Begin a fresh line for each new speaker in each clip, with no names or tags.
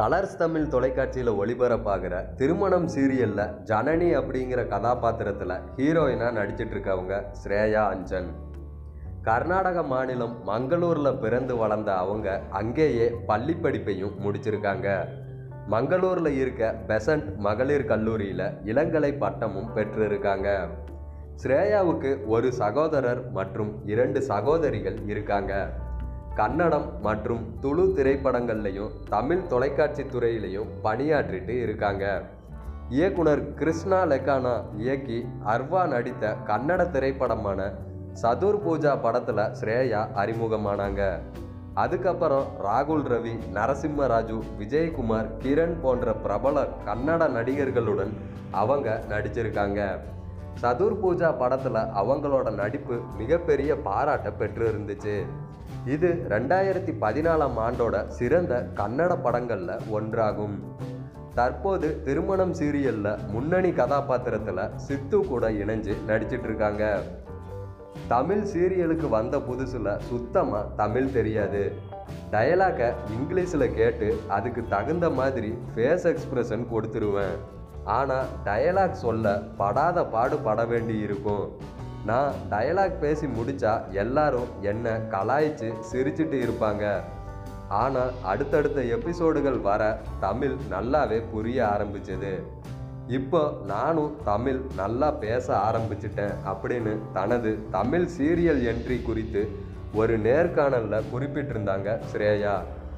colours Tamil தொலைக்காட்சியில் ஒளிபரப்பாகிற திருமணம் சீரியலில் ஜனனி அப்படிங்கிற கதாபாத்திரத்தில் ஹீரோயினாக நடிச்சிட்டு இருக்கவங்க ஸ்ரேயா அஞ்சன் கர்நாடக மாநிலம் மங்களூரில் பிறந்து வளர்ந்த அவங்க அங்கேயே பள்ளி படிப்பையும் முடிச்சிருக்காங்க மங்களூரில் இருக்க பெசன்ட் மகளிர் கல்லூரியில் இளங்கலை பட்டமும் பெற்றிருக்காங்க ஸ்ரேயாவுக்கு ஒரு சகோதரர் மற்றும் இரண்டு சகோதரிகள் இருக்காங்க கன்னடம் மற்றும் துளு திரைப்படங்கள்லையும் தமிழ் தொலைக்காட்சி துறையிலையும் பணியாற்றிட்டு இருக்காங்க இயக்குனர் கிருஷ்ணா லெக்கானா இயக்கி அர்வா நடித்த கன்னட திரைப்படமான சதுர் பூஜா படத்தில் ஸ்ரேயா அறிமுகமானாங்க அதுக்கப்புறம் ராகுல் ரவி நரசிம்ம ராஜு விஜயகுமார் கிரண் போன்ற பிரபல கன்னட நடிகர்களுடன் அவங்க நடிச்சிருக்காங்க சதுர் பூஜா படத்தில் அவங்களோட நடிப்பு மிகப்பெரிய பாராட்டை பெற்று இருந்துச்சு இது ரெண்டாயிரத்தி பதினாலாம் ஆண்டோட சிறந்த கன்னட படங்களில் ஒன்றாகும் தற்போது திருமணம் சீரியலில் முன்னணி கதாபாத்திரத்தில் சித்து கூட இணைஞ்சு நடிச்சிட்டு இருக்காங்க தமிழ் சீரியலுக்கு வந்த புதுசில் சுத்தமாக தமிழ் தெரியாது டயலாக்கை இங்கிலீஷில் கேட்டு அதுக்கு தகுந்த மாதிரி ஃபேஸ் எக்ஸ்பிரஷன் கொடுத்துருவேன் ஆனால் டயலாக் சொல்ல படாத பாடு பட வேண்டி இருக்கும் நான் டயலாக் பேசி முடித்தா எல்லாரும் என்னை கலாய்ச்சி சிரிச்சிட்டு இருப்பாங்க ஆனால் அடுத்தடுத்த எபிசோடுகள் வர தமிழ் நல்லாவே புரிய ஆரம்பிச்சது இப்போ நானும் தமிழ் நல்லா பேச ஆரம்பிச்சிட்டேன் அப்படின்னு தனது தமிழ் சீரியல் என்ட்ரி குறித்து ஒரு நேர்காணலில் குறிப்பிட்டிருந்தாங்க ஸ்ரேயா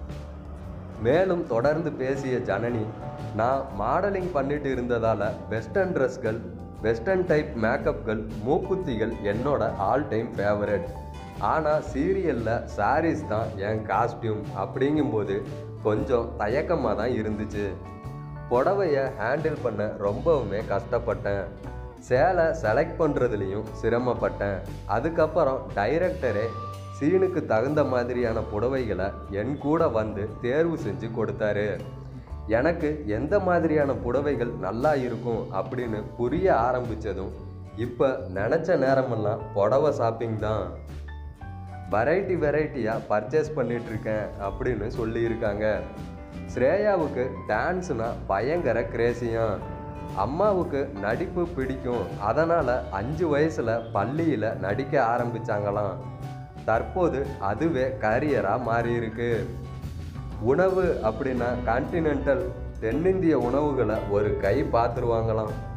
மேலும் தொடர்ந்து பேசிய ஜனனி நான் மாடலிங் பண்ணிட்டு இருந்ததால் வெஸ்டர்ன் ட்ரெஸ்கள் வெஸ்டர்ன் டைப் மேக்கப்கள் மூக்குத்திகள் என்னோட ஆல் டைம் ஃபேவரட் ஆனால் சீரியலில் சாரீஸ் தான் என் காஸ்டியூம் அப்படிங்கும்போது கொஞ்சம் தயக்கமாக தான் இருந்துச்சு புடவைய ஹேண்டில் பண்ண ரொம்பவுமே கஷ்டப்பட்டேன் சேலை செலக்ட் பண்ணுறதுலையும் சிரமப்பட்டேன் அதுக்கப்புறம் டைரக்டரே சீனுக்கு தகுந்த மாதிரியான புடவைகளை என் கூட வந்து தேர்வு செஞ்சு கொடுத்தாரு எனக்கு எந்த மாதிரியான புடவைகள் நல்லா இருக்கும் அப்படின்னு புரிய ஆரம்பித்ததும் இப்போ நினச்ச நேரமெல்லாம் புடவை ஷாப்பிங் தான் வெரைட்டி வெரைட்டியாக பர்ச்சேஸ் பண்ணிட்டு இருக்கேன் அப்படின்னு சொல்லியிருக்காங்க ஸ்ரேயாவுக்கு டான்ஸ்னா பயங்கர கிரேசியாம் அம்மாவுக்கு நடிப்பு பிடிக்கும் அதனால் அஞ்சு வயசில் பள்ளியில் நடிக்க ஆரம்பித்தாங்களாம் தற்போது அதுவே கரியராக மாறியிருக்கு உணவு அப்படின்னா கான்டினென்டல் தென்னிந்திய உணவுகளை ஒரு கை பார்த்துருவாங்களாம்